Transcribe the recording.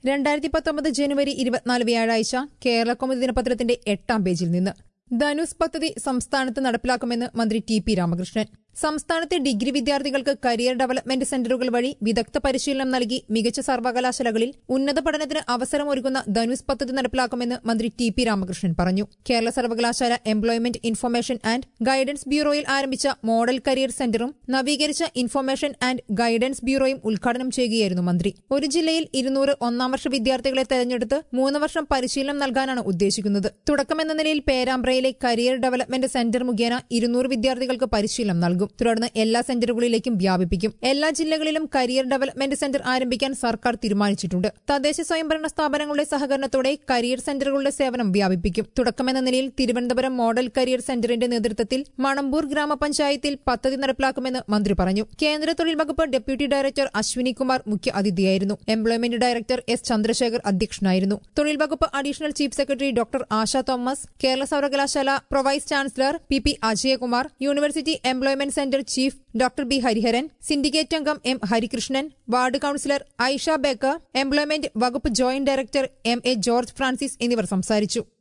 രണ്ടായിരത്തി പത്തൊമ്പത് ജനുവരി ഇരുപത്തിനാല് വ്യാഴാഴ്ച കേരള കൗമുദി ദിനപത്രത്തിന്റെ എട്ടാം പേജിൽ നിന്ന് ധനുസ് പദ്ധതി സംസ്ഥാനത്ത് നടപ്പിലാക്കുമെന്ന് മന്ത്രി ടി പി രാമകൃഷ്ണൻ സംസ്ഥാനത്തെ ഡിഗ്രി വിദ്യാർത്ഥികൾക്ക് കരിയർ ഡെവലപ്മെന്റ് സെന്ററുകൾ വഴി വിദഗ്ധ പരിശീലനം നൽകി മികച്ച സർവകലാശാലകളിൽ ഉന്നത പഠനത്തിന് അവസരമൊരുക്കുന്ന ധനുസ് പദ്ധതി നടപ്പിലാക്കുമെന്ന് മന്ത്രി ടി പി രാമകൃഷ്ണൻ പറഞ്ഞു കേരള സർവകലാശാല എംപ്ലോയ്മെന്റ് ഇൻഫർമേഷൻ ആൻഡ് ഗൈഡൻസ് ബ്യൂറോയിൽ ആരംഭിച്ച മോഡൽ കരിയർ സെന്ററും നവീകരിച്ച ഇൻഫർമേഷൻ ആൻഡ് ഗൈഡൻസ് ബ്യൂറോയും ഉദ്ഘാടനം ചെയ്യുകയായിരുന്നു മന്ത്രി ഒരു ജില്ലയിൽ ഇരുന്നൂറ് ഒന്നാം വർഷ വിദ്യാർത്ഥികളെ തെരഞ്ഞെടുത്ത് മൂന്ന് വർഷം പരിശീലനം നൽകാനാണ് ഉദ്ദേശിക്കുന്നത് തുടക്കമെന്ന നിലയിൽ പേരാമ്പ്രയിലെ കരിയർ ഡെവലപ്മെന്റ് സെന്റർ മുഖേന ഇരുന്നൂറ് വിദ്യാർത്ഥികൾക്ക് പരിശീലനം നൽകും തുടർന്ന് എല്ലാ സെന്ററുകളിലേക്കും വ്യാപിപ്പിക്കും എല്ലാ ജില്ലകളിലും കരിയർ ഡെവലപ്മെന്റ് സെന്റർ ആരംഭിക്കാൻ സർക്കാർ തീരുമാനിച്ചിട്ടുണ്ട് തദ്ദേശ സ്വയംഭരണ സ്ഥാപനങ്ങളുടെ സഹകരണത്തോടെ കരിയർ സെന്ററുകളുടെ സേവനം വ്യാപിപ്പിക്കും തുടക്കമെന്ന നിലയിൽ തിരുവനന്തപുരം മോഡൽ കരിയർ സെന്ററിന്റെ നേതൃത്വത്തിൽ മണമ്പൂർ ഗ്രാമപഞ്ചായത്തിൽ പദ്ധതി നടപ്പിലാക്കുമെന്ന് മന്ത്രി പറഞ്ഞു കേന്ദ്ര തൊഴിൽ വകുപ്പ് ഡെപ്യൂട്ടി ഡയറക്ടർ അശ്വിനി കുമാർ മുഖ്യ അതിഥിയായിരുന്നു എംപ്ലോയ്മെന്റ് ഡയറക്ടർ എസ് ചന്ദ്രശേഖർ അധ്യക്ഷനായിരുന്നു തൊഴിൽ വകുപ്പ് additional chief secretary doctor Asha Thomas Kerala സർവകലാശാല pro vice chancellor P P Ajayakumar university employment centre chief doctor B Hariharan syndicate അംഗം M Harikrishnan ward councillor Aisha Baker employment വകുപ്പ് joint director M A George Francis എന്നിവർ സംസാരിച്ചു